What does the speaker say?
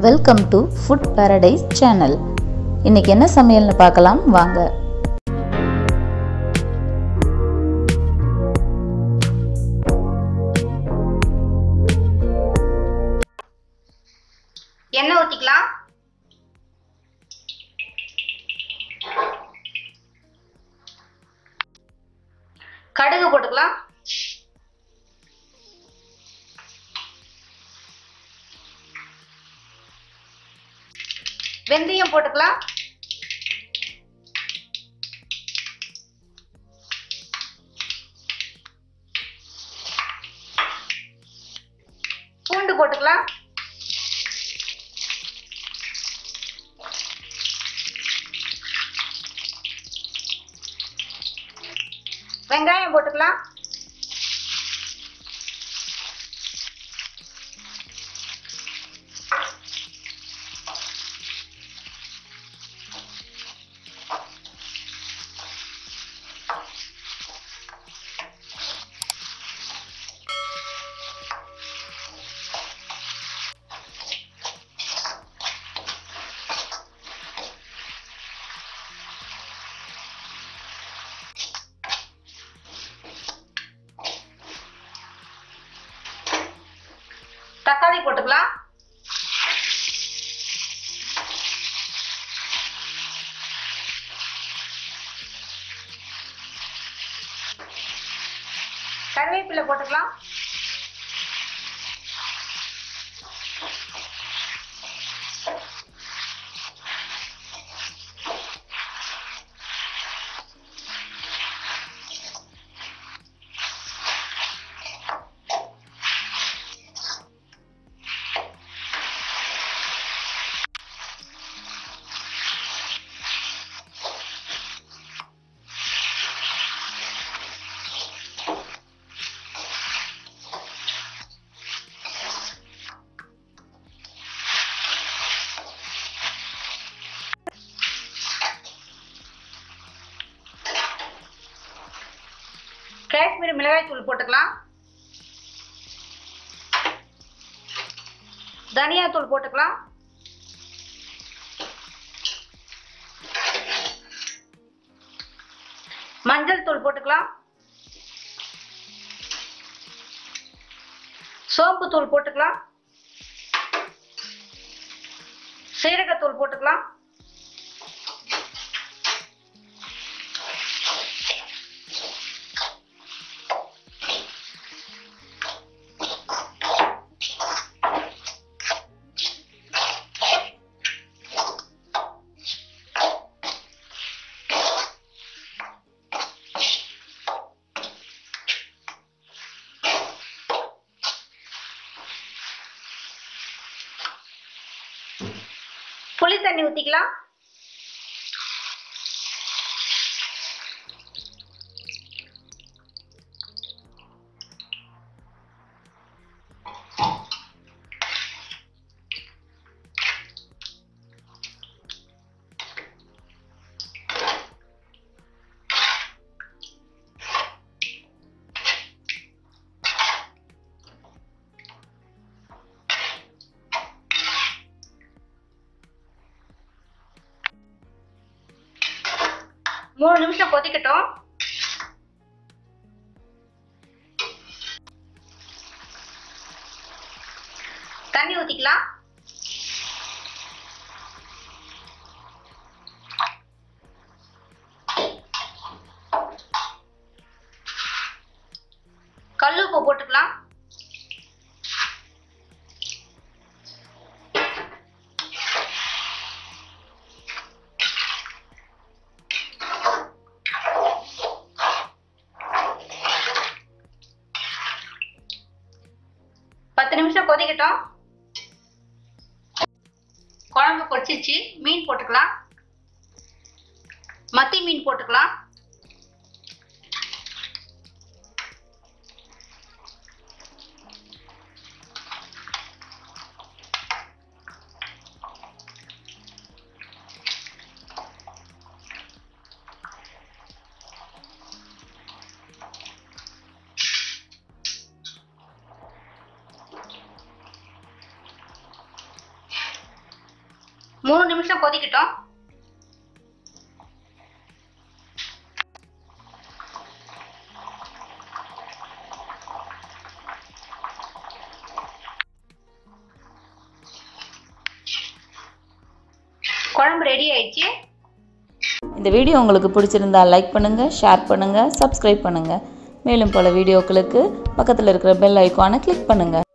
welcome to Food Paradise channel இன்னைக்கு என்ன சமையல்னு பார்க்கலாம் வாங்க எண்ணெய் ஊற்றிக்கலாம் கடுகு போட்டுக்கலாம் வெந்தயம் போட்டுக்கலாம் பூண்டு போட்டுக்கலாம் வெங்காயம் போட்டுக்கலாம் தக்காளி போட்டுக்கலாம் கருவேப்பிலை போட்டுக்கலாம் காஷ்மீரி மிளகாய் தூள் போட்டுக்கலாம் தனியா தூள் போட்டுக்கலாம் மஞ்சள் தூள் போட்டுக்கலாம் சோம்பு தூள் போட்டுக்கலாம் சீரகத்தூள் போட்டுக்கலாம் புளி தண்ணி ஊத்திக்கலாம் மூணு நிமிஷம் கொதிக்கட்டும் தண்ணி ஊத்திக்கலாம் கல்லுப்பு போட்டுக்கலாம் பத்து நிமிஷம் கொதிக்கட்டும் குழம்பு கொதிச்சிச்சு மீன் போட்டுக்கலாம் மத்தி மீன் போட்டுக்கலாம் மூணு நிமிஷம் கொதிக்கட்டும் குழம்பு ரெடி ஆயிடுச்சு இந்த வீடியோ உங்களுக்கு பிடிச்சிருந்தா லைக் பண்ணுங்கள் ஷேர் பண்ணுங்கள் சப்ஸ்கிரைப் பண்ணுங்கள் மேலும் பல வீடியோக்களுக்கு பக்கத்தில் இருக்கிற பெல் ஐக்கானை கிளிக் பண்ணுங்கள்